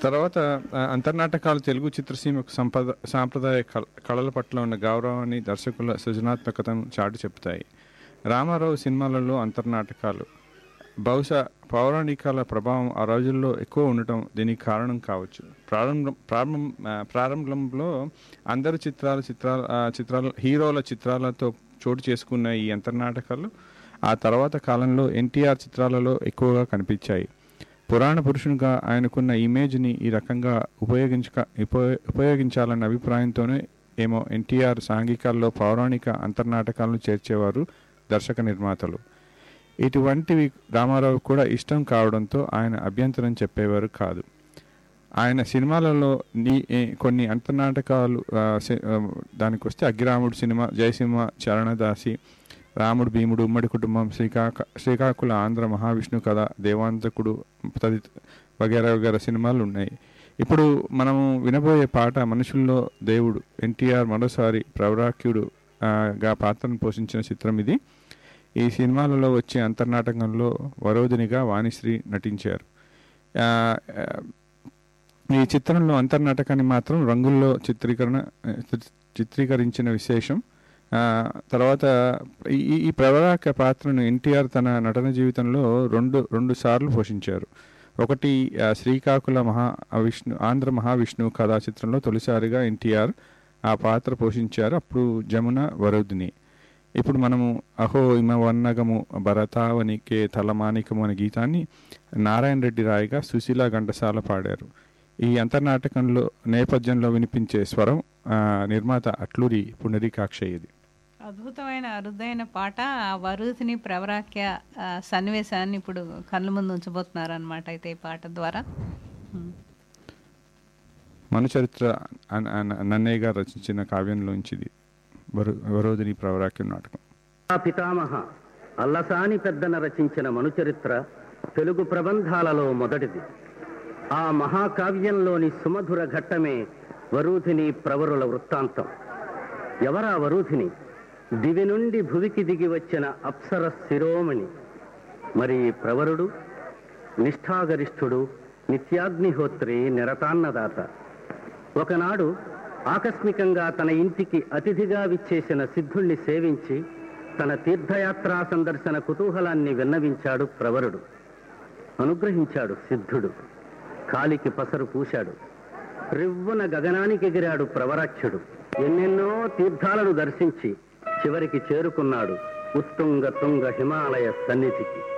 తర్వాత ఆ, అంతర్నాటకాలు తెలుగు చిత్రసీమకు సంపద సాంప్రదాయ కళ- కళల పట్ల ఉన్న గౌరవాన్ని దర్శకుల సృజనాత్మకతను చాటి చెప్తాయి రామారావు సినిమాలలో అంతర్నాటకాలు బహుశా పౌరాణికాల ప్రభావం ఆ రోజుల్లో ఎక్కువ ఉండటం దీనికి కారణం కావచ్చు ప్రారంభం ప్రారంభం ఆ, ప్రారంభంలో అందరు చిత్రాల చిత్రాల ఆ, చిత్రాల హీరోల చిత్రాలతో చోటు చేసుకున్న ఈ అంతర్నాటకాలు ఆ తర్వాత కాలంలో ఎన్టీఆర్ చిత్రాలలో ఎక్కువగా కనిపించాయి పురాణ పురుషునిగా ఆయనకున్న ఇమేజ్ని ఈ రకంగా ఉపయోగించక ఉపయో- ఉపయోగించాలన్న అభిప్రాయంతోనే ఏమో ఎన్టీఆర్ సాంఘికాల్లో పౌరాణిక అంతర్నాటకాలను చేర్చేవారు దర్శక నిర్మాతలు ఇటువంటివి రామారావు కూడా ఇష్టం కావడంతో ఆయన అభ్యంతరం చెప్పేవారు కాదు ఆయన సినిమాలలో నీ ఏ- కొన్ని అంతర్నాటకాలు ఆ, సి- ఆ, దానికి వస్తే అగ్గిరాముడు సినిమా జయసింహ చరణదాసి రాముడు భీముడు ఉమ్మడి కుటుంబం శ్రీకాక శ్రీకాకుళ ఆంధ్ర మహావిష్ణు కథ దేవాంతకుడు తదిత వగేరా వగేరా సినిమాలు ఉన్నాయి ఇప్పుడు మనము వినబోయే పాట మనుషుల్లో దేవుడు ఎన్టీఆర్ మరోసారి ప్రవరాక్యుడు ఆ, గా పాత్రను పోషించిన చిత్రం ఇది ఈ సినిమాలలో వచ్చే అంతర్నాటకంలో వరోధినిగా వాణిశ్రీ నటించారు ఆ, ఆ, ఈ చిత్రంలో అంతర్నాటకాన్ని మాత్రం రంగుల్లో చిత్రీకరణ ఆ, చిత్ర- చిత్రీకరించిన విశేషం ఆ, తర్వాత ఈ ఈ ప్రవరాక పాత్రను ఎన్టీఆర్ తన నటన జీవితంలో రెండు రెండు సార్లు పోషించారు ఒకటి ఆ, శ్రీకాకుళ మహా విష్ణు ఆంధ్ర మహావిష్ణువు కథా చిత్రంలో తొలిసారిగా ఎన్టీఆర్ ఆ పాత్ర పోషించారు అప్పుడు జమున వరుదిని ఇప్పుడు మనము అహో ఇమ వన్నగము భరతావనికే తలమానికము అనే గీతాన్ని నారాయణ రెడ్డి రాయగా సుశీల ఘంటసాల పాడారు ఈ అంతర్నాటకంలో నేపథ్యంలో వినిపించే స్వరం ఆ, నిర్మాత అట్లూరి పునరికాక్ష ఇది అద్భుతమైన అరుదైన పాట ఆ వరుతిని ప్రవరాఖ్య ఆ, సన్నివేశాన్ని ఇప్పుడు కళ్ళ ముందు ఉంచబోతున్నారు అనమాట అయితే ఈ పాట ద్వారా ఉమ్. మనుచరిత్ర అన్- అన్- నన్నయ్య గారు రచించిన కావ్యంలోంచి ఇది వరు వరోధిని ప్రవరాక్యం నాటకం ఆ పితామహ అల్లసాని పెద్దన రచించిన మనుచరిత్ర తెలుగు ప్రబంధాలలో మొదటిది ఆ మహాకావ్యంలోని సుమధుర ఘట్టమే వరూధిని ప్రవరుల వృత్తాంతం ఎవరా వరూధిని దివి నుండి భువికి దిగి వచ్చిన అప్సర శిరోమణి మరి ప్రవరుడు నిష్ఠాగరిష్ఠుడు నిత్యాగ్నిహోత్రి నిరతాన్నదాత ఒకనాడు ఆకస్మికంగా తన ఇంటికి అతిథిగా విచ్చేసిన సిద్ధుణ్ణి సేవించి తన తీర్థయాత్రా సందర్శన కుతూహలాన్ని విన్నవించాడు ప్రవరుడు అనుగ్రహించాడు సిద్ధుడు కాలికి పసరు పూశాడు రివ్వున గగనానికి ఎగిరాడు ప్రవరాఖ్యుడు ఎన్నెన్నో తీర్థాలను దర్శించి చివరికి చేరుకున్నాడు ఉత్తుంగ తుంగ హిమాలయ సన్నిధికి